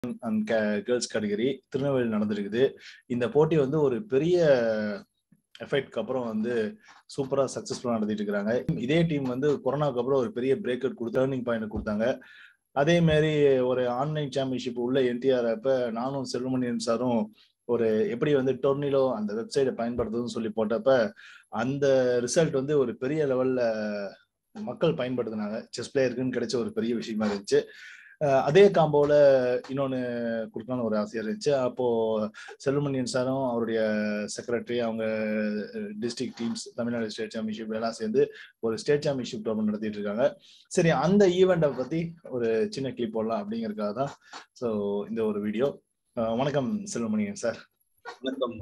And girls category Tirunelveli நடந்திருக்குது இந்த போட்டி வந்து ஒரு பெரிய எஃபெக்ட்க்கு அப்புறம் வந்து சூப்பரா சக்சஸ்ஃபுல்லா நடத்திட்டு இருக்காங்க இதே டீம் வந்து கொரோனாக்கு அப்புறம் ஒரு பெரிய பிரேக் அவுட் கொடுத்து டேர்னிங் பாயிண்ட் கொடுத்தாங்க அதே மாதிரி ஒரு ஆன்லைன் சாம்பியன்ஷிப் உள்ள என்டிஆர் அப்ப நானும் செல்வமணியன் சாரும் ஒரு எப்படி வந்து டொர்னிலோ அந்த வெப்சைட்டை பயன்படுத்துதுன்னு சொல்லி போட்டப்ப அந்த ரிசல்ட் வந்து ஒரு பெரிய லெவல்ல மக்கள் பயன்படுத்தினாங்க செஸ் பிளேயருக்குன்னு கிடைச்ச ஒரு பெரிய விஷயமா இருந்துச்சு அதே காம்போல இன்னொன்னு கொடுக்கணும்னு ஒரு ஆசையா இருந்துச்சு அப்போ செல்வமணியன் சாரும் அவருடைய செக்ரட்டரி அவங்க district teams Tamil Nadu state championship எல்லாம் சேர்ந்து ஒரு ஸ்டேட் சாம்பியன்ஷிப் டோர்னமெண்ட் நடத்திட்டு இருக்காங்க சரி அந்த ஈவெண்ட்டை பத்தி ஒரு சின்ன கிளிப் போடலாம் அப்படிங்கறதுக்காக தான் ஸோ இந்த ஒரு வீடியோ வணக்கம் செல்வமணியன் சார் வணக்கம்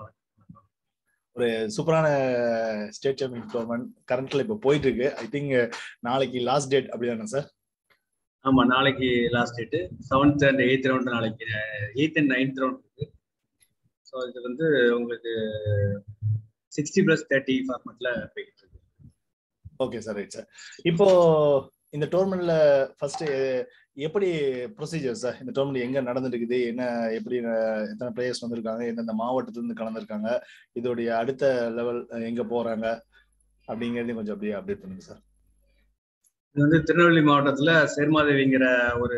ஒரு சூப்பரான ஸ்டேட் சாம்பியன் டோர்னமெண்ட் கரண்ட்ல இப்போ போயிட்டு இருக்கு ஐ திங்க் நாளைக்கு லாஸ்ட் டேட் அப்படிதானே சார் ஆமா நாளைக்கு last date seventh and eighth round நாளைக்கு எயித் அண்ட் நைன்த் ரவுண்ட் இருக்கு ஸோ இது வந்து உங்களுக்கு சிக்ஸ்டி பிளஸ் தேர்ட்டி ஃபார்மெட்ல போயிட்டு இருக்கு ஓகே சார் ரைட் சார் இப்போ இந்த டோர்னமெண்ட்ல ஃபர்ஸ்ட் எப்படி ப்ரொசீஜர் சார் இந்த டோர்னமெண்ட் எங்க நடந்துட்டு இருக்குது என்ன எப்படி எத்தனை பிளேயர்ஸ் வந்திருக்காங்க எந்தெந்த மாவட்டத்துல இருந்து கலந்துருக்காங்க இதோடைய அடுத்த லெவல் எங்க போறாங்க அப்படிங்கறதையும் கொஞ்சம் அப்படியே அப்டேட் பண்ணுங்க சார் இது வந்து திருநெல்வேலி மாவட்டத்துல சேர்மாதேவிங்கிற ஒரு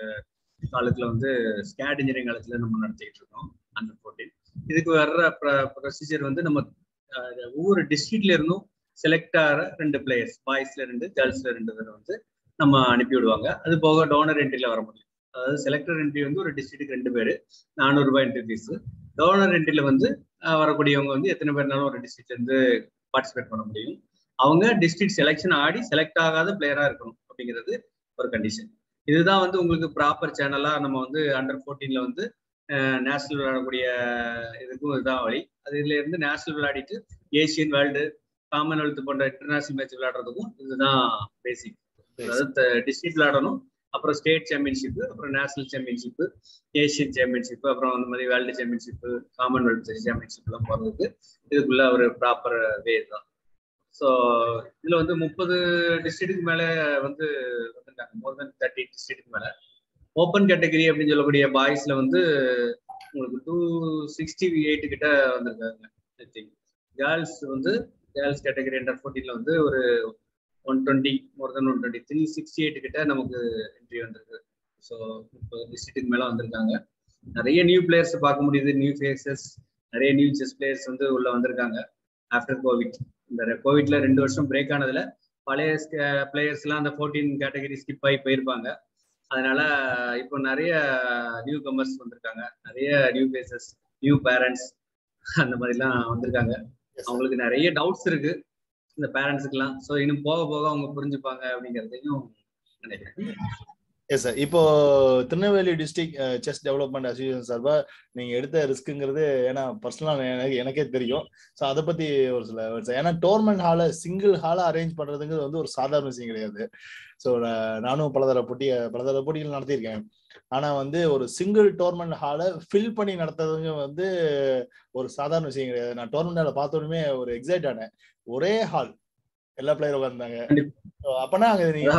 காலத்துல வந்து ஸ்கேட் இன்ஜினியரிங் காலத்துல நம்ம நடத்திக்கிட்டு இருக்கோம் அந்த போட்டியில் இதுக்கு வர்ற ப்ரொசீஜர் வந்து நம்ம ஒவ்வொரு டிஸ்ட்ரிக்ட்ல இருந்தும் செலக்ட் ஆகிற ரெண்டு பிளேயர்ஸ் பாய்ஸ்ல ரெண்டு கேர்ள்ஸ்ல ரெண்டு பேர் வந்து நம்ம அனுப்பி விடுவாங்க அது போக டோனர் என்ட்ரில வர முடியும் அதாவது செலக்டர் என்ட்ரி வந்து ஒரு டிஸ்ட்ரிக்ட்டுக்கு ரெண்டு பேர் நானூறு ரூபாய் என்ட்ரி ஃபீஸ் டோனர் என்ட்ரில வந்து வரக்கூடியவங்க வந்து எத்தனை பேர்னாலும் ஒரு டிஸ்ட்ரிக்ட்ல இருந்து பார்ட்டிசிபேட் பண்ண முடியும் அவங்க டிஸ்ட்ரிக்ட் செலெக்ஷன் ஆடி செலக்ட் ஆகாத பிளேயரா இருக்கணும் அப்படிங்கிறது ஒரு கண்டிஷன் இதுதான் வந்து உங்களுக்கு ப்ராப்பர் சேனலா நம்ம வந்து அண்டர் ஃபோர்டீன்ல வந்து நேஷனல் விளையாடக்கூடிய இதுக்கும் இதுதான் வழி அது இதுல இருந்து நேஷனல் விளையாடிட்டு ஏசியன் வேர்ல்டு காமன்வெல்த் போன்ற இன்டர்நேஷனல் மேட்ச் விளையாடுறதுக்கும் இதுதான் பேசிக் அதாவது டிஸ்ட்ரிக்ட் விளையாடணும் அப்புறம் ஸ்டேட் சாம்பியன்ஷிப் அப்புறம் நேஷனல் சாம்பியன்ஷிப் ஏசியன் சாம்பியன்ஷிப் அப்புறம் அந்த மாதிரி வேர்ல்டு சாம்பியன்ஷிப் காமன்வெல்த் சாம்பியன்ஷிப் எல்லாம் போறதுக்கு இதுக்குள்ள ஒரு ப்ராப்பர் வே தான் ஸோ இதுல வந்து முப்பது டிஸ்ட்ரிக்ட்டுக்கு மேல வந்து வந்திருக்காங்க மோர் தென் தேர்ட்டி டிஸ்ட்ரிக்ட்டுக்கு மேல ஓப்பன் கேட்டகரி அப்படின்னு சொல்லக்கூடிய பாய்ஸ்ல வந்து உங்களுக்கு டூ சிக்ஸ்டி எயிட் கிட்ட வந்திருக்காங்க ஐ திங்க் கேர்ள்ஸ் வந்து கேர்ள்ஸ் கேட்டகரி அண்டர் ஃபோர்டீன்ல வந்து ஒரு one twenty more than one twenty three sixty eight கிட்ட நமக்கு என்ட்ரி வந்திருக்கு ஸோ முப்பது டிஸ்ட்ரிக்ட்டுக்கு மேல வந்திருக்காங்க நிறைய நியூ பிளேயர்ஸ் பார்க்க முடியுது நியூ ஃபேஸஸ் நிறைய நியூ செஸ் பிளேயர்ஸ் வந்து உள்ள வந்திருக்காங்க ஆஃப்டர் கோவிட் இந்த கோவிட்ல ரெண்டு வருஷம் பிரேக் ஆனதுல பழைய பிளேயர்ஸ் எல்லாம் அந்த ஃபோர்டீன் கேட்டகரி ஸ்கிப் ஆகி போயிருப்பாங்க அதனால இப்போ நிறைய நியூ கமர்ஸ் வந்திருக்காங்க நிறைய நியூ ஃபேஸஸ் நியூ பேரண்ட்ஸ் அந்த மாதிரிலாம் வந்திருக்காங்க அவங்களுக்கு நிறைய டவுட்ஸ் இருக்கு இந்த பேரண்ட்ஸுக்கெல்லாம் ஸோ இன்னும் போக போக அவங்க புரிஞ்சுப்பாங்க அப்படிங்கிறதையும் நினைக்கிறேன் எஸ் சார் இப்போ Tirunelveli district chess development association சார்பா நீங்க எடுத்த ரிஸ்க்குங்கிறது ஏன்னா பர்சனலா எனக்கு எனக்கே தெரியும் ஸோ அதை பத்தி ஒரு சில ஏன்னா டோர்னமெண்ட் ஹாலை சிங்கிள் ஹாலை அரேஞ்ச் பண்றதுங்கிறது வந்து ஒரு சாதாரண விஷயம் கிடையாது ஸோ நானும் பலதர போட்டிய பலதர போட்டிகள் நடத்தியிருக்கேன் ஆனா வந்து ஒரு சிங்கிள் டோர்னமெண்ட் ஹாலை ஃபில் பண்ணி நடத்துறதுங்க வந்து ஒரு சாதாரண விஷயம் கிடையாது நான் டோர்னமெண்ட் ஹாலை பார்த்தோன்னே ஒரு எக்ஸைட் ஆனேன் ஒரே ஹால் எல்லா பிளேயரும் உட்கார்ந்தாங்க அப்பனா அங்க நீங்க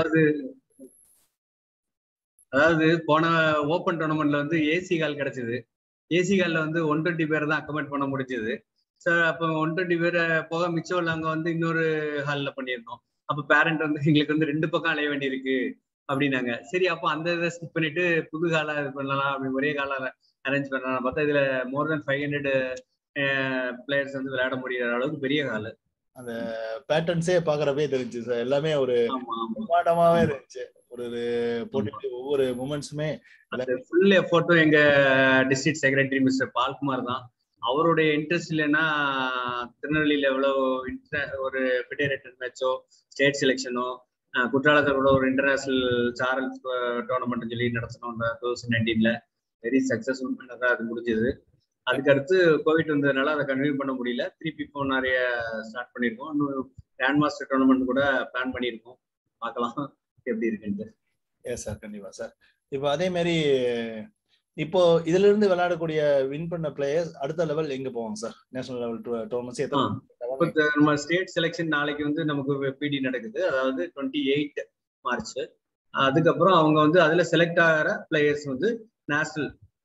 அதாவது போன ஓப்பன் டோர்னமெண்ட்ல வந்து ஏசி கால் கிடைச்சது ஏசி கால்ல வந்து ஒன் டுவெண்ட்டி பேர் தான் அக்கமெண்ட் பண்ண முடிஞ்சது சார் அப்போ ஒன் டுவெண்ட்டி பேர் போக மிச்சம் நாங்க வந்து இன்னொரு ஹாலில் பண்ணியிருந்தோம் அப்போ பேரண்ட் வந்து எங்களுக்கு வந்து ரெண்டு பக்கம் அலைய வேண்டியிருக்கு அப்படின்னாங்க சரி அப்போ அந்த இதை ஸ்கிப் பண்ணிட்டு புது காலா இது பண்ணலாம் அப்படி ஒரே காலால அரேஞ்ச் பண்ணலாம் பார்த்தா இதுல more than five hundred players வந்து விளையாட முடியற அளவுக்கு பெரிய கால் அந்த பேட்டர்ன்ஸே பாக்குறப்பே தெரிஞ்சு சார் எல்லாமே ஒரு பிரமாண்டமாவே இருந்துச்சு ஒரு போட்டி ஒவ்வொரு மூமெண்ட்ஸுமே ஃபுல் எஃபோர்ட்டும் எங்க டிஸ்ட்ரிக்ட் செக்ரட்டரி மிஸ்டர் பால்குமார் தான் அவருடைய இன்ட்ரெஸ்ட் இல்லைன்னா திருநெல்வேலியில எவ்வளவு ஒரு ஃபெடரேட்டட் மேட்சோ ஸ்டேட் செலெக்ஷனோ குற்றாலத்தோட ஒரு இன்டர்நேஷனல் சாரல் டோர்னமெண்ட் சொல்லி நடத்தணும் டூ தௌசண்ட் நைன்டீன்ல வெரி சக்சஸ்ஃபுல் மேனரா அது முடிஞ்சது அதுக்கடுத்து கோவிட் வந்ததுனால அதை கன்டினியூ பண்ண முடியல திருப்பி இப்போ நிறைய ஸ்டார்ட் பண்ணியிருக்கோம் இன்னும் கிராண்ட் மாஸ்டர் டோர்னமெண்ட் கூட பிளான் பண்ணியிருக்கோம் பார்க்கலாம் எப்படி இருக்குன்ட்டு எஸ் சார் கண்டிப்பா சார் இப்போ அதே மாதிரி இப்போ இதுல இருந்து விளையாடக்கூடிய வின் பண்ண பிளேயர்ஸ் அடுத்த லெவல் எங்க போவாங்க சார் நேஷனல் லெவல் டோர்னமெண்ட்ஸ் எத்தனை நம்ம ஸ்டேட் செலெக்ஷன் நாளைக்கு வந்து நமக்கு பிடி நடக்குது அதாவது டுவெண்ட்டி எயிட் மார்ச் அதுக்கப்புறம் அவங்க வந்து அதுல செலக்ட் ஆகிற பிளேயர்ஸ் வந்து நேஷனல்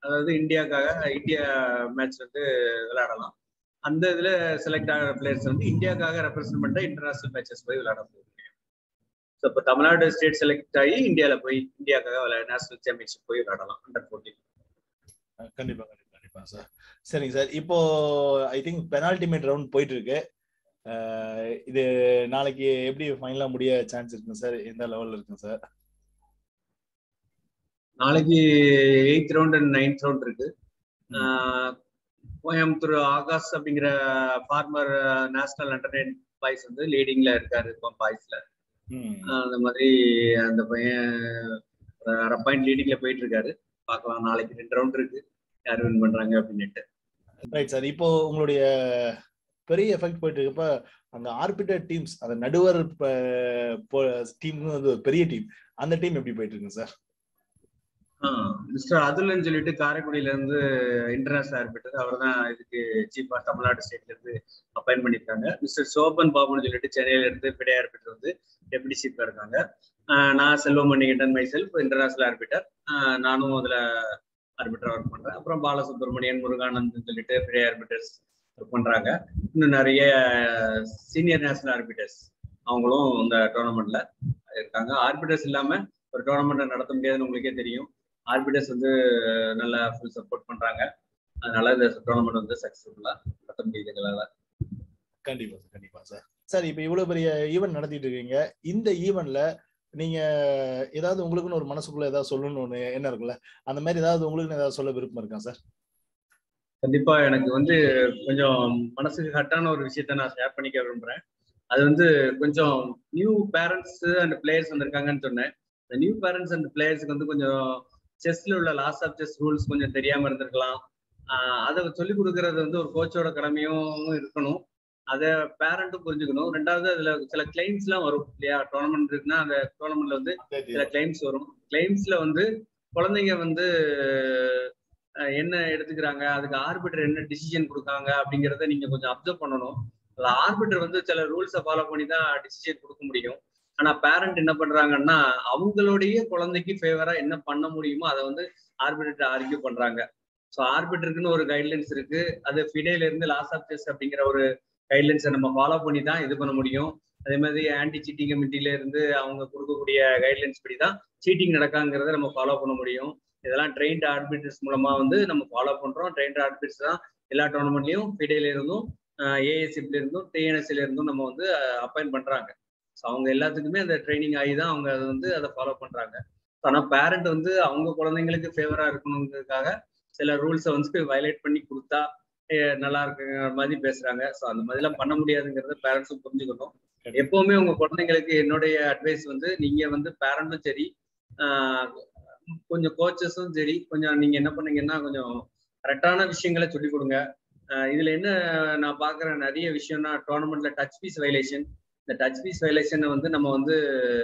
அதாவது இந்தியாக்காக இந்தியா மேட்ச் வந்து விளையாடலாம் அந்த இதுல செலக்ட் ஆகிற பிளேயர்ஸ் வந்து இந்தியாக்காக ரெப்ரசென்ட் பண்ண இன்டர்நேஷனல் மேட்சஸ் போய் விளையாட முடியும் ஸோ இப்போ தமிழ்நாடு ஸ்டேட் செலக்ட் ஆகி இந்தியாவில் போய் இந்தியாக்காக நேஷனல் சாம்பியன்ஷிப் போய் விளையாடலாம் அண்டர் ஃபோர்டீன் கண்டிப்பா கண்டிப்பா கண்டிப்பா சார் சரிங்க சார் இப்போ I think penultimate round போயிட்டு இருக்கு இது நாளைக்கு எப்படி ஃபைனலா முடிய சான்ஸ் இருக்குங்க சார் எந்த லெவல்ல இருக்குங்க சார் நாளைக்கு eighth round and ninth round இருக்கு கோயம்புத்தூர் ஆகாஷ் அப்படிங்கிற ஃபார்மர் நேஷனல் அண்டர் பாய்ஸ் வந்து லீடிங்ல இருக்காரு இப்போ பாய்ஸ்ல அந்த மாதிரி அந்த பையன் அரை பாயிண்ட் லீடிங்ல போயிட்டு இருக்காரு பார்க்கலாம் நாளைக்கு ரெண்டு ரவுண்ட் இருக்கு யார் வின் பண்றாங்க அப்படின்ட்டு ரைட் சார் இப்போ உங்களுடைய பெரிய எஃபெக்ட் போயிட்டு இருக்கப்ப அந்த ஆர்பிட்டர் டீம்ஸ் அந்த நடுவர் டீம் வந்து பெரிய டீம் அந்த டீம் எப்படி போயிட்டு இருக்குங்க சார் மிஸ்டர் அதுல்னு சொல்லிட்டு காரைக்குடியில இருந்து இன்டர்நேஷனல் ஆர்பிட்டர் அவர் தான் இதுக்கு சீஃபா தமிழ்நாடு ஸ்டேட்ல இருந்து அப்பாயின் பண்ணிருக்காங்க மிஸ்டர் சோபன் பாபுன்னு சொல்லிட்டு சென்னையில இருந்து பிடை ஆர்பிட்டர் வந்து டெபுட்டி சீஃபா இருக்காங்க நான் செல்வமணி இண்டன் மை செல்ஃப் இன்டர்நேஷனல் ஆர்பிட்டர் நானும் அதுல ஆர்பிட்டர் ஒர்க் பண்றேன் அப்புறம் பாலசுப்ரமணியன் முருகானந்த் சொல்லிட்டு பிடை ஆர்பிட்டர்ஸ் ஒர்க் பண்றாங்க இன்னும் நிறைய சீனியர் நேஷனல் ஆர்பிட்டர்ஸ் அவங்களும் இந்த டோர்னமெண்ட்ல இருக்காங்க ஆர்பிட்டர்ஸ் இல்லாம ஒரு டோர்னமெண்ட்டை நடத்த முடியாதுன்னு உங்களுக்கே தெரியும் ஆர்பிட்டர்ஸ் வந்து நல்லா ஃபுல் சப்போர்ட் பண்றாங்க அதனால இந்த டோர்னமெண்ட் வந்து சக்சஸ்ஃபுல்லா நடத்த முடியுது எங்களால கண்டிப்பா சார் கண்டிப்பா சார் சார் இப்போ இவ்வளவு பெரிய ஈவெண்ட் நடத்திட்டு இருக்கீங்க இந்த ஈவெண்ட்ல நீங்க ஏதாவது உங்களுக்குன்னு ஒரு மனசுக்குள்ள ஏதாவது சொல்லணும்னு ஒண்ணு என்ன இருக்குல்ல அந்த மாதிரி ஏதாவது உங்களுக்கு ஏதாவது சொல்ல விருப்பம் இருக்கா சார் கண்டிப்பா எனக்கு வந்து கொஞ்சம் மனசுக்கு ஹட்டான ஒரு விஷயத்த நான் ஷேர் பண்ணிக்க விரும்புறேன் அது வந்து கொஞ்சம் நியூ பேரண்ட்ஸ் அண்ட் பிளேயர்ஸ் வந்திருக்காங்கன்னு சொன்னேன் இந்த நியூ பேரண்ட்ஸ் அண்ட் பிளேயர்ஸ்க்கு வந்து கொஞ்சம் செஸ்ல உள்ள லாஸ் ஆஃப் செஸ் ரூல்ஸ் கொஞ்சம் தெரியாம இருந்திருக்கலாம் அதை சொல்லிக் கொடுக்கறது வந்து ஒரு கோச்சோட கடமையும் இருக்கணும் அதை பேரண்ட்டும் புரிஞ்சுக்கணும் ரெண்டாவது அதுல சில கிளைம்ஸ் எல்லாம் வரும் இல்லையா டோர்னமெண்ட் இருக்குன்னா அந்த டோர்னமெண்ட்ல வந்து சில கிளைம்ஸ் வரும் கிளைம்ஸ்ல வந்து குழந்தைங்க வந்து என்ன எடுத்துக்கிறாங்க அதுக்கு ஆர்பிட்டர் என்ன டிசிஷன் கொடுக்காங்க அப்படிங்கிறத நீங்க கொஞ்சம் அப்சர்வ் பண்ணணும் ஆர்பிட்டர் வந்து சில ரூல்ஸை ஃபாலோ பண்ணி தான் டிசிஷன் கொடுக்க முடியும் ஆனா பேரண்ட் என்ன பண்றாங்கன்னா அவங்களுடைய குழந்தைக்கு ஃபேவரா என்ன பண்ண முடியுமோ அதை வந்து ஆர்பிட்டர் ஆர்கியூ பண்றாங்க ஸோ ஆர்பிட்டருக்குன்னு ஒரு கைட்லைன்ஸ் இருக்கு அது ஃபிடேல இருந்து லாஸ் ஆஃப் செஸ் அப்படிங்கிற ஒரு கைட்லைன்ஸை நம்ம ஃபாலோ பண்ணி தான் இது பண்ண முடியும் அதே மாதிரி ஆன்டி சீட்டிங் கமிட்டில இருந்து அவங்க கொடுக்கக்கூடிய கைட்லைன்ஸ் படி தான் சீட்டிங் நடக்காங்கிறத நம்ம ஃபாலோ பண்ண முடியும் இதெல்லாம் ட்ரெயின்ட் ஆர்பிட்டர்ஸ் மூலமா வந்து நம்ம ஃபாலோ பண்றோம் ட்ரெயின்ட் ஆர்பிட்டர்ஸ் தான் எல்லா டோர்னமெண்ட்லயும் ஃபிடேல இருந்தும் ஏஎஸ்சிப்ல இருந்தும் டிஎன்எஸ்சில இருந்தும் நம்ம வந்து அப்பாயின் பண்றாங்க ஸோ அவங்க எல்லாத்துக்குமே அந்த ட்ரைனிங் ஆகி தான் அவங்க அதை வந்து அதை ஃபாலோ பண்றாங்க ஆனால் பேரண்ட் வந்து அவங்க குழந்தைங்களுக்கு ஃபேவரா இருக்கணுங்கிறதுக்காக சில ரூல்ஸை வந்து வயலேட் பண்ணி கொடுத்தா நல்லா இருக்குங்கிற மாதிரி பேசுறாங்க ஸோ அந்த மாதிரிலாம் பண்ண முடியாதுங்கிறத பேரண்ட்ஸும் புரிஞ்சுக்கணும் எப்பவுமே உங்க குழந்தைங்களுக்கு என்னுடைய அட்வைஸ் வந்து நீங்க வந்து பேரண்ட்டும் சரி கொஞ்சம் கோச்சஸும் சரி கொஞ்சம் நீங்க என்ன பண்ணீங்கன்னா கொஞ்சம் கரெக்டான விஷயங்களை சொல்லிக் கொடுங்க இதுல என்ன நான் பாக்குற நிறைய விஷயம்னா டோர்னமெண்ட்ல டச் பீஸ் வைலேஷன் இந்த டச் பீஸ் வைலேஷனை வந்து நம்ம வந்து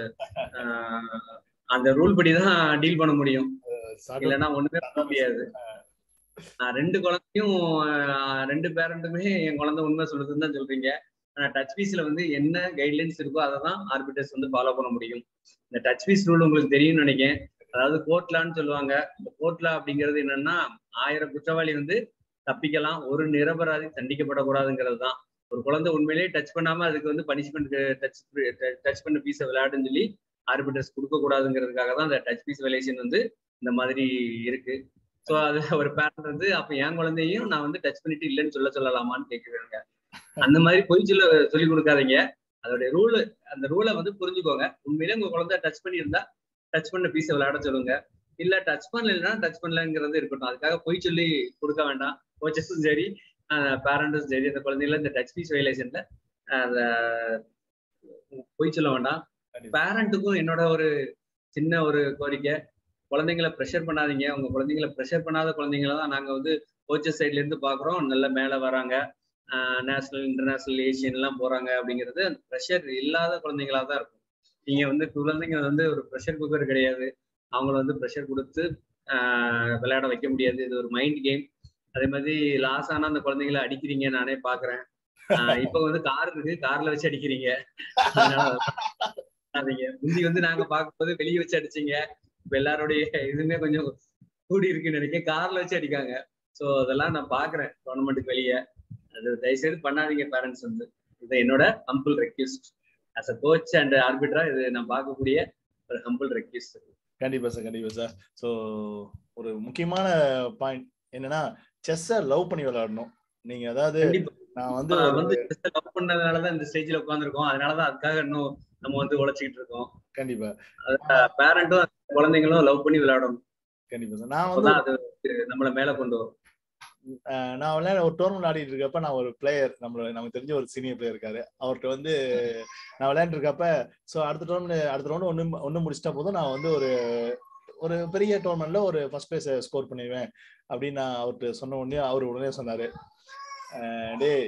அந்த ரூல் படி தான் டீல் பண்ண முடியும் இல்லைன்னா ஒண்ணுமே பண்ண முடியாது ரெண்டு குழந்தையும் ரெண்டு பேரண்ட்டுமே என் குழந்தை உண்மை சொல்றதுன்னு தான் சொல்றீங்க ஆனா டச் பீஸ்ல வந்து என்ன கைட்லைன்ஸ் இருக்கோ அதை தான் ஆர்பிட்டர்ஸ் வந்து ஃபாலோ பண்ண முடியும் இந்த டச் பீஸ் ரூல் உங்களுக்கு தெரியும்னு நினைக்கிறேன் அதாவது கோட்லான்னு சொல்லுவாங்க இந்த கோட்லா அப்படிங்கிறது என்னன்னா ஆயிரம் குற்றவாளி வந்து தப்பிக்கலாம் ஒரு நிரபராதி தண்டிக்கப்படக்கூடாதுங்கிறது தான் ஒரு குழந்தை உண்மையிலேயே டச் பண்ணாம அதுக்கு வந்து பனிஷ்மெண்ட் டச் டச் பண்ண பீஸை விளையாடுன்னு சொல்லி ஆர்பிட்டர்ஸ் கொடுக்க கூடாதுங்கிறதுக்காக தான் அந்த டச் பீஸ் விலேஷன் வந்து இந்த மாதிரி இருக்கு ஸோ அது ஒரு பேரண்ட் வந்து அப்ப என் குழந்தையும் நான் வந்து டச் பண்ணிட்டு இல்லைன்னு சொல்ல சொல்லலாமான்னு கேட்குறாங்க அந்த மாதிரி பொய் சொல்ல சொல்லி கொடுக்காதீங்க அதோடைய ரூல் அந்த ரூலை வந்து புரிஞ்சுக்கோங்க உண்மையிலே உங்க குழந்தை டச் பண்ணியிருந்தா டச் பண்ண பீஸை விளையாட சொல்லுங்க இல்ல டச் பண்ணலைன்னா டச் பண்ணலங்கிறது இருக்கட்டும் அதுக்காக பொய் சொல்லி கொடுக்க வேண்டாம் கோச்சஸும் சரி பேரண்ட்ஸும் சரி அந்த குழந்தைங்கள இந்த டச் பீஸ் வயலேஷன்ல அந்த பொய் சொல்ல வேண்டாம் பேரண்ட்டுக்கும் என்னோட ஒரு சின்ன ஒரு கோரிக்கை குழந்தைங்கள ப்ரெஷர் பண்ணாதீங்க உங்க குழந்தைங்கள ப்ரெஷர் பண்ணாத குழந்தைங்கள தான் நாங்க வந்து கோச்சஸ் சைட்ல இருந்து பாக்குறோம் நல்ல மேல வராங்க நேஷனல் இன்டர்நேஷனல் ஏசியன் எல்லாம் போறாங்க அப்படிங்கிறது அந்த ப்ரெஷர் இல்லாத குழந்தைங்களா தான் இருக்கும் நீங்க வந்து குழந்தைங்க வந்து ஒரு ப்ரெஷர் குக்கர் கிடையாது அவங்கள வந்து ப்ரெஷர் கொடுத்து விளையாட வைக்க முடியாது இது ஒரு மைண்ட் கேம் அதே மாதிரி லாஸ் ஆனா அந்த குழந்தைங்களை அடிக்கிறீங்க நானே பாக்குறேன் இப்ப வந்து கார் இருக்கு கார்ல வச்சு அடிக்கிறீங்க அதீங்க முந்தி வந்து நாங்க பார்க்கும்போது வெளியே வச்சு அடிச்சீங்க இப்ப எல்லாருடைய இதுவுமே கொஞ்சம் கூடி இருக்குன்னு நினைக்கிறேன் கார்ல வச்சு அடிக்காங்க சோ அதெல்லாம் நான் பாக்குறேன் டோர்னமெண்ட்டுக்கு வெளியே அது தயவுசெய்து பண்ணாதீங்க பேரண்ட்ஸ் வந்து இது என்னோட humble request as a coach and ஆர்பிட்ரா இது நான் பார்க்கக்கூடிய ஒரு ஹம்பிள் ரெக்வெஸ்ட் கண்டிப்பா சார் கண்டிப்பா சார் ஸோ ஒரு முக்கியமான பாயிண்ட் என்னன்னா செஸ்ஸை லவ் பண்ணி விளையாடணும் நீங்க அதாவது கண்டிப்பா நான் வந்து நம்ம ஒரு- வந்து லவ் பண்ணதுனாலதான் இந்த ஸ்டேஜ்ல உட்காந்துருக்கோம் அதனாலதான் அதுக்காக இன்னும் நம்ம வந்து உழைச்சிக்கிட்டு இருக்கோம் கண்டிப்பா பேரண்ட்டும் குழந்தைங்களும் லவ் பண்ணி விளையாடணும் கண்டிப்பா சார் நான் வந்து அப்பதான் அது நம்மள மேல கொண்டு வரும் அஹ், நான் விளையாட ஒரு டோர்னமெண்ட் ஆடிட்டு இருக்கப்ப நான் ஒரு பிளேயர் நம்மள நமக்கு தெரிஞ்ச ஒரு சீனியர் பிளேயர் இருக்காரு அவர்கிட்ட வந்து நான் விளையாண்டு இருக்கப்ப ஸோ அடுத்த டோர்னமெண்ட் அடுத்த ரவுண்ட் ஒன்று ஒன்று முடிச்சிட்டா போதும் நான் வந்து ஒரு ஒரு பெரிய டோர்னமெண்ட்ல ஒரு ஃபர்ஸ்ட் பிளேஸ் ஸ்கோர் பண்ணிடுவேன் அப்படின்னு நான் அவர்கிட்ட சொன்ன உடனே அவர் உடனே சொன்னாரு அஹ், டேய்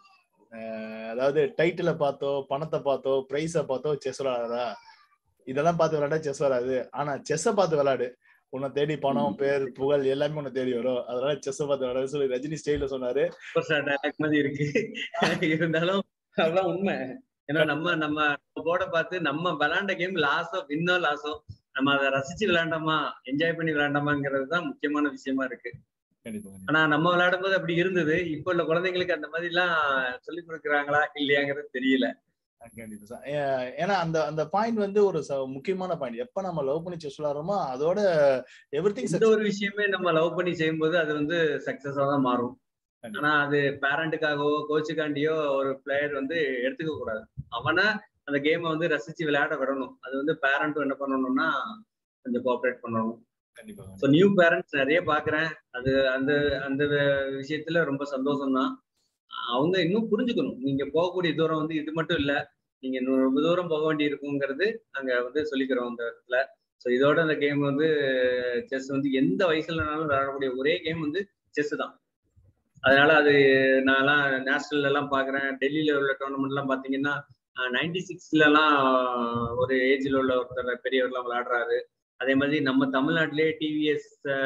அஹ், அதாவது டைட்டில பார்த்தோ பணத்தை பார்த்தோ பிரைஸை பார்த்தோ செஸ் விளையாடாதா இதெல்லாம் பார்த்து விளையாடா செஸ் வராது ஆனா செஸ்ஸை பார்த்து விளையாடு உன்னை தேடி பணம் பேர் புகழ் எல்லாமே உன்னை தேடி வரும் அதனால செஸ்ஸை பார்த்து விளையாடு சொல்லி ரஜினி ஸ்டைல சொன்னாரு சூப்பர் ஸ்டார் டைலாக் மாதிரி இருக்கு இருந்தாலும் அதான் உண்மை ஏன்னா நம்ம நம்ம போர்டை பார்த்து நம்ம விளையாண்ட கேம் லாஸோ வின்னோ லாஸோ நம்ம அதை ரசிச்சு விளையாண்டோமா என்ஜாய் பண்ணி விளையாண்டோமாங்கிறது தான் முக்கியமான விஷயமா இருக்கு கண்டிப்பா கண்டிப்பா. ஆனா நம்ம விளையாடும் போது அப்படி இருந்தது இப்போ உள்ள குழந்தைங்களுக்கு அந்த மாதிரி எல்லாம் சொல்லி கொடுக்குறாங்களா இல்லையாங்கிறது தெரியல கண்டிப்பா சார் ஏ- ஏன்னா அந்த அந்த பாயிண்ட் வந்து ஒரு ச- முக்கியமான பாயிண்ட் எப்ப நம்ம லவ் பண்ணி செஸ் விளையாடுறோமோ அதோட எவ்ரி எந்த ஒரு விஷயமே நம்ம லவ் பண்ணி செய்யும்போது அது வந்து சக்சஸா தான் மாறும் கண்டிப்பா. ஆனா அது பேரண்ட்டுக்காகவோ கோச்சுக்காண்டியோ ஒரு பிளேயர் வந்து எடுத்துக்க கூடாது அவனை அந்த கேமை வந்து ரசிச்சு விளையாட விடணும் அது வந்து பேரண்ட்டும் என்ன பண்ணணும்னா கொஞ்சம் கோஆப்ரேட் பண்ணணும் கண்டிப்பா ஸோ நியூ பேரண்ட்ஸ் நிறைய பாக்குறேன் அது அந்த அந்த விஷயத்துல ரொம்ப சந்தோஷம் தான் அவங்க இன்னும் புரிஞ்சுக்கணும் நீங்க போகக்கூடிய தூரம் வந்து இது மட்டும் இல்ல நீங்க இன்னும் ரொம்ப தூரம் போக வேண்டி இருக்குங்கிறது நாங்க வந்து சொல்லிக்கிறோம் அந்த இடத்துல ஸோ இதோட அந்த கேம் வந்து செஸ் வந்து எந்த வயசுலனாலும் விளையாடக்கூடிய ஒரே கேம் வந்து செஸ் தான் அதனால அது நான்லாம் நேஷனல் எல்லாம் பாக்குறேன் டெல்லியில உள்ள டோர்னமெண்ட் எல்லாம் பாத்தீங்கன்னா நைன்டி சிக்ஸ்ல எல்லாம் ஒரு ஏஜ்ல உள்ள ஒருத்தர் பெரியவர்லாம் விளையாடுறாரு அதே மாதிரி நம்ம தமிழ்நாட்டிலேயே டிவிஎஸ்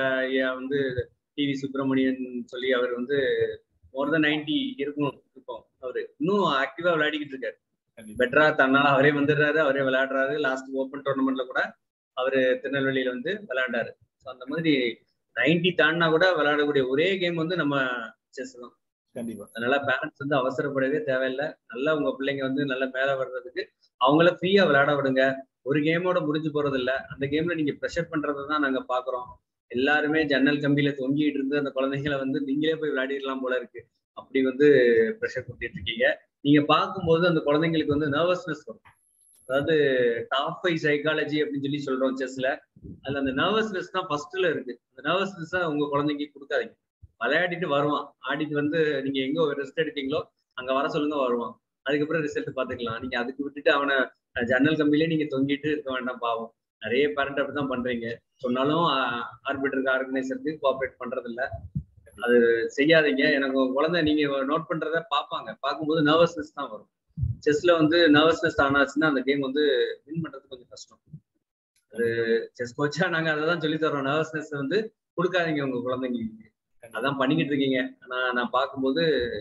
வந்து டிவி சுப்பிரமணியன் சொல்லி அவர் வந்து மோர் தென் நைன்டி இருக்கும் இப்போ அவரு இன்னும் ஆக்டிவா விளையாடிக்கிட்டு இருக்காரு கண்டிப்பா பெட்டரா தன்னால அவரே வந்துடுறாரு அவரே விளையாடுறாரு லாஸ்ட் ஓப்பன் டோர்னமெண்ட்ல கூட அவரு திருநெல்வேலியில வந்து விளையாண்டாரு ஸோ அந்த மாதிரி நைன்டி தாண்டினா கூட விளையாடக்கூடிய ஒரே கேம் வந்து நம்ம செஸ் தான் கண்டிப்பா அதனால பேரண்ட்ஸ் வந்து அவசரப்படவே தேவையில்லை நல்லா உங்க பிள்ளைங்க வந்து நல்லா மேல வர்றதுக்கு அவங்கள ஃப்ரீயா விளையாட விடுங்க ஒரு கேமோட முடிஞ்சு போறது இல்ல அந்த கேம்ல நீங்க ப்ரெஷர் பண்றதை தான் நாங்க பாக்குறோம் எல்லாருமே ஜன்னல் கம்பியில தொங்கிட்டு இருந்து அந்த குழந்தைங்களை வந்து நீங்களே போய் விளையாடிடலாம் போல இருக்கு அப்படி வந்து ப்ரெஷர் கொடுத்துட்டு இருக்கீங்க நீங்க பார்க்கும்போது அந்த குழந்தைங்களுக்கு வந்து நர்வஸ்னஸ் வரும் அதாவது டாப் ஃபைவ் சைக்காலஜி அப்படின்னு சொல்லி சொல்றோம் செஸ்ல அதுல அந்த நர்வஸ்னஸ் தான் ஃபர்ஸ்ட்ல இருக்கு அந்த நர்வஸ்னஸ் உங்க குழந்தைக்கு கொடுக்காதீங்க விளையாடிட்டு வருவான் ஆடிட்டு வந்து நீங்க எங்க ரெஸ்ட் எடுத்தீங்களோ அங்க வர சொல்லுங்க வருவான் அதுக்கப்புறம் ரிசல்ட் பாத்துக்கலாம் நீங்க அதுக்கு விட்டுட்டு அவனை ஜன்னல் கம்பிலே நீங்க தொங்கிட்டு இருக்க வேண்டாம் பாவம் நிறைய பேரண்ட் அப்படிதான் பண்றீங்க சொன்னாலும் ஆர்பிட்டருக்கு ஆர்கனைசருக்கு கோஆப்ரேட் பண்றது இல்ல அது செய்யாதீங்க எனக்கு உங்க குழந்தை நீங்க நோட் பண்றத பார்ப்பாங்க பார்க்கும்போது நர்வஸ்னஸ் தான் வரும் செஸ்ல வந்து நர்வஸ்னஸ் ஆனாச்சுன்னா அந்த கேம் வந்து வின் பண்றது கொஞ்சம் கஷ்டம் அது செஸ் கோச்சா நாங்க அதை தான் சொல்லி தரோம் நர்வஸ்னஸ் வந்து கொடுக்காதீங்க உங்க குழந்தைங்களுக்கு அதான் பண்ணிக்கிட்டு இருக்கீங்க ஆனா நான் பார்க்கும்போது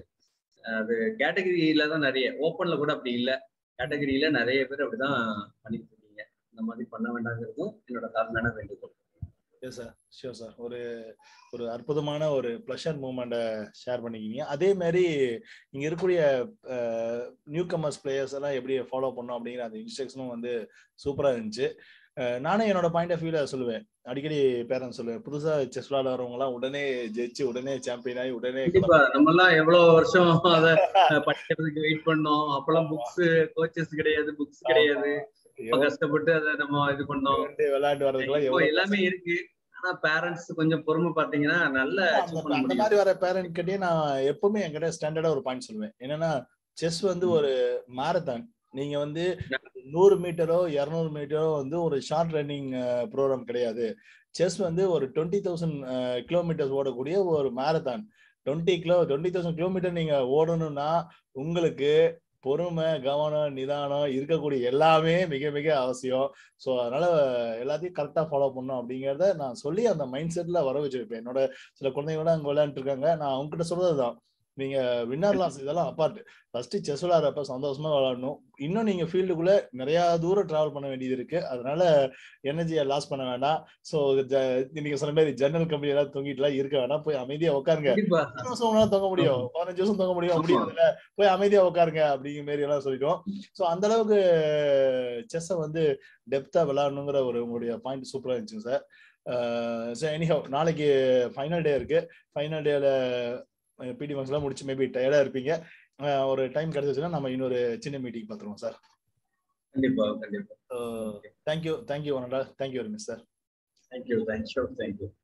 அது கேட்டகரியில தான் நிறைய ஓப்பன்ல கூட அப்படி இல்லை கேட்டகரியில நிறைய பேர் அப்படிதான் பண்ணிட்டு இருக்கீங்க இந்த மாதிரி பண்ண வேண்டாங்கிறதும் என்னோட தாழ்மையான வேண்டுகோள் எஸ் சார் ஷியோர் சார் ஒரு ஒரு அற்புதமான ஒரு ப்ளஷர் மூமெண்ட்டை ஷேர் பண்ணிக்கிங்க அதே மாதிரி இங்கே இருக்கக்கூடிய நியூ கமர்ஸ் பிளேயர்ஸ் எல்லாம் எப்படி ஃபாலோ பண்ணோம் அப்படிங்கிற அந்த இன்ஸ்ட்ரக்ஷனும் வந்து சூப்பராக இருந்துச்சு நானே என்னோட பாயிண்ட் ஆஃப் வியூல சொல்லுவேன் அடிக்கடி பேரண்ட்ஸ் சொல்லுவேன் புதுசா செஸ் விளையாடுறவங்க எல்லாம் உடனே ஜெயிச்சு உடனே சாம்பியன் ஆகி உடனே கண்டிப்பா நம்ம எல்லாம் எவ்வளவு வருஷம் அதை படிக்கிறதுக்கு வெயிட் பண்ணோம் அப்பெல்லாம் புக்ஸ் கோச்சஸ் கிடையாது புக்ஸ் கிடையாது கஷ்டப்பட்டு அதை நம்ம இது பண்ணோம் விளையாண்டு வர்றதுக்குலாம் எல்லாமே இருக்கு ஆனா பேரண்ட்ஸ் கொஞ்சம் பொறுமை பாத்தீங்கன்னா நல்ல அந்த மாதிரி வர பேரண்ட் கிட்டே நான் எப்பவுமே என்கிட்ட ஸ்டாண்டர்டா ஒரு பாயிண்ட் சொல்லுவேன் என்னன்னா செஸ் வந்து ஒரு மாரத்தான் நீங்க வந்து நூறு மீட்டரோ இரநூறு மீட்டரோ வந்து ஒரு ஷார்ட் ரன்னிங் ப்ரோக்ராம் கிடையாது செஸ் வந்து ஒரு டுவெண்ட்டி தௌசண்ட் கிலோமீட்டர்ஸ் ஓடக்கூடிய ஒரு marathon twenty kilo twenty thousand kilometre நீங்க ஓடணும்னா உங்களுக்கு பொறுமை கவனம் நிதானம் இருக்கக்கூடிய எல்லாமே மிக மிக அவசியம் ஸோ அதனால எல்லாத்தையும் கரெக்டாக ஃபாலோ பண்ணும் அப்படிங்கிறத நான் சொல்லி அந்த மைண்ட் செட்ல வர வச்சிருப்பேன் என்னோட சில குழந்தைங்களோட அங்கே விளையாண்டு இருக்காங்க நான் அவங்ககிட்ட சொல்றது தான் நீங்க வின்னர் லாஸ் இதெல்லாம் அப்பார்ட் ஃபர்ஸ்ட் செஸ் விளையாடுறப்ப சந்தோஷமா விளையாடணும் இன்னும் நீங்க ஃபீல்டுக்குள்ள நிறைய தூரம் டிராவல் பண்ண வேண்டியது இருக்கு அதனால எனர்ஜியை லாஸ் பண்ண வேண்டாம் ஸோ நீங்க சொன்ன மாதிரி ஜெர்னல் கம்பெனி எல்லாம் தொங்கிட்டுலாம் இருக்க வேண்டாம் போய் அமைதியா உட்காருங்க கண்டிப்பா எத்தனை வருஷம் உங்களால தொங்க முடியும் பதினஞ்சு வருஷம் தொங்க முடியும் ஆமா. முடியாதுல்ல போய் அமைதியா உட்காருங்க அப்படிங்கிற மாதிரி எல்லாம் சொல்லிட்டோம் ஸோ அந்த அளவுக்கு செஸ்ஸை வந்து டெப்தா விளையாடணுங்கிற ஒரு உங்களுடைய பாயிண்ட் சூப்பரா இருந்துச்சுங்க சார் ஸோ எனிஹவ் நாளைக்கு ஃபைனல் டே இருக்கு ஃபைனல் டேல பிடி எல்லாம் முடிச்சு மேபி டயர்டா இருப்பீங்க அஹ் ஒரு டைம் கிடைச்சிச்சுன்னா நம்ம இன்னொரு சின்ன மீட்டிங் பார்த்துருவோம் சார் கண்டிப்பா கண்டிப்பா thank you thank you one thank you very much sir thank you thank you thank you